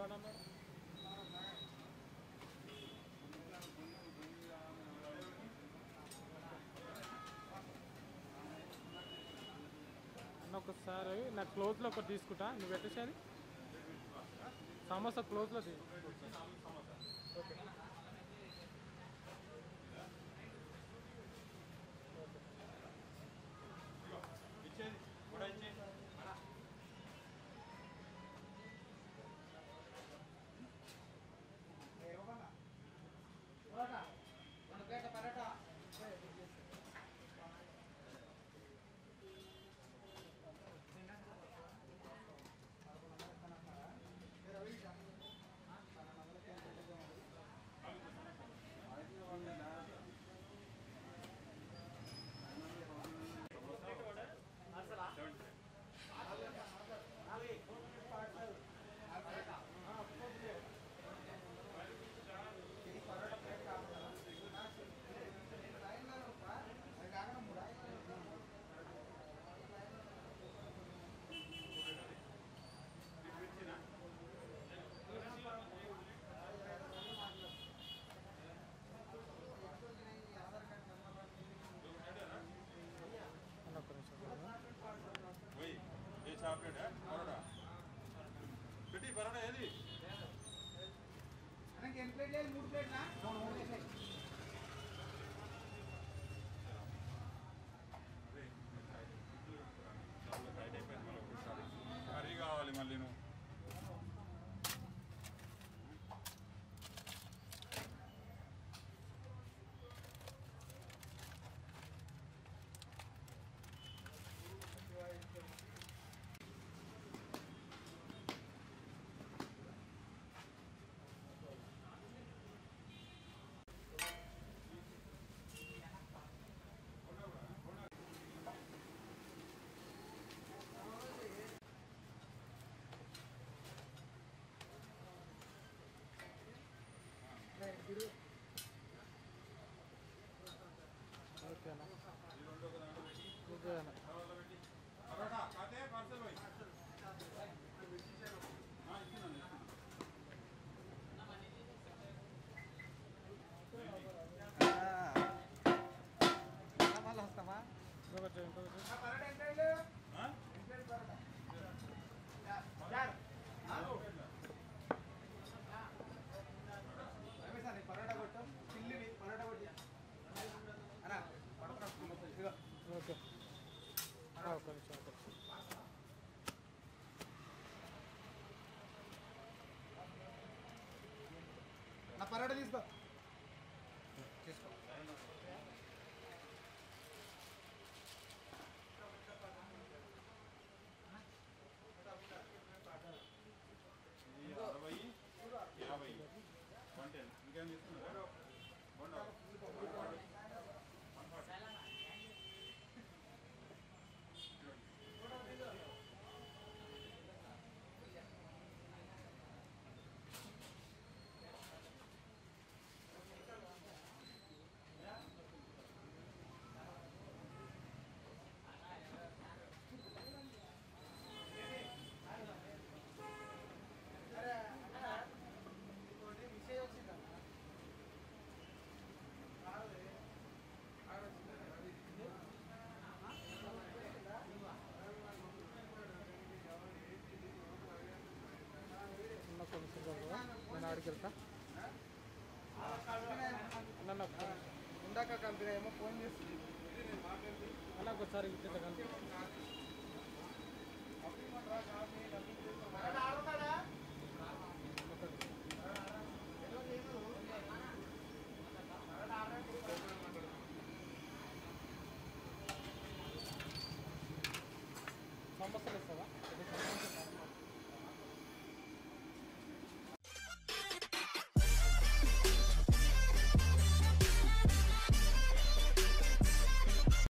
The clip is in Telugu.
కాడన్నాడు అన్న ఒకసారి నా క్లోజ్లో ఒకటి తీసుకుంటా నువ్వు పెట్టేసేది సమోసా క్లోజ్లో తీసుకుంటా ఓకే ఇచ్చేది కూడా ఇచ్చేది అన్న ఒక్క నిమిషం పోయి ఏ చాక్లెట్ పరోడా పెట్టి పరోడా ఏది ఎన్ని ప్లేట్ లేదు మూడు ప్లేట్లా అదే చాలా టైట్ అయిపోయింది మళ్ళీ ఒకసారి కర్రీ కావాలి మళ్ళీ నువ్వు ఓకే అన్న ఈ రెండు ఒక దాంట్లో పెట్టి ఓకే అన్న తర్వాత పెట్టి పరోటా కాతే పార్సల్ పోయి ఆ, ఇస్తున్నాను ఇస్తున్నాను మళ్ళీ వస్తామా ఇంకొకటి ఇంకొకటి పరోటా ఎంత ఇల్లు? ఆ? ఎంత ఇల్లు పరోటా? రమేష్ అన్న, ఈ పరోటా కొట్టు చిల్లివి పరోటా కొట్టి అన్నా పరోటా ఇదిగో ఓకే ఆ, ఒక్క నిమిషం ఒక్క నిమిషం నా పరోటా తీసుకో తీసుకో ఇది అరవై యాభై వన్ టెన్ ఇంకేం తీసుకున్నారా బోండా ఇంకోటి విషయం వచ్చిందన్న అన్న ఒక్క నిమిషం జరగవా? నేను ఆడికి వెళ్తా అన్న నాకు ఒక్క నిమిషం. ఇందాక కంపెనీ ఏమో ఫోన్ చేసి అన్న ఒకసారి ఇట్లా కలిపి పరోటా ఆడుతా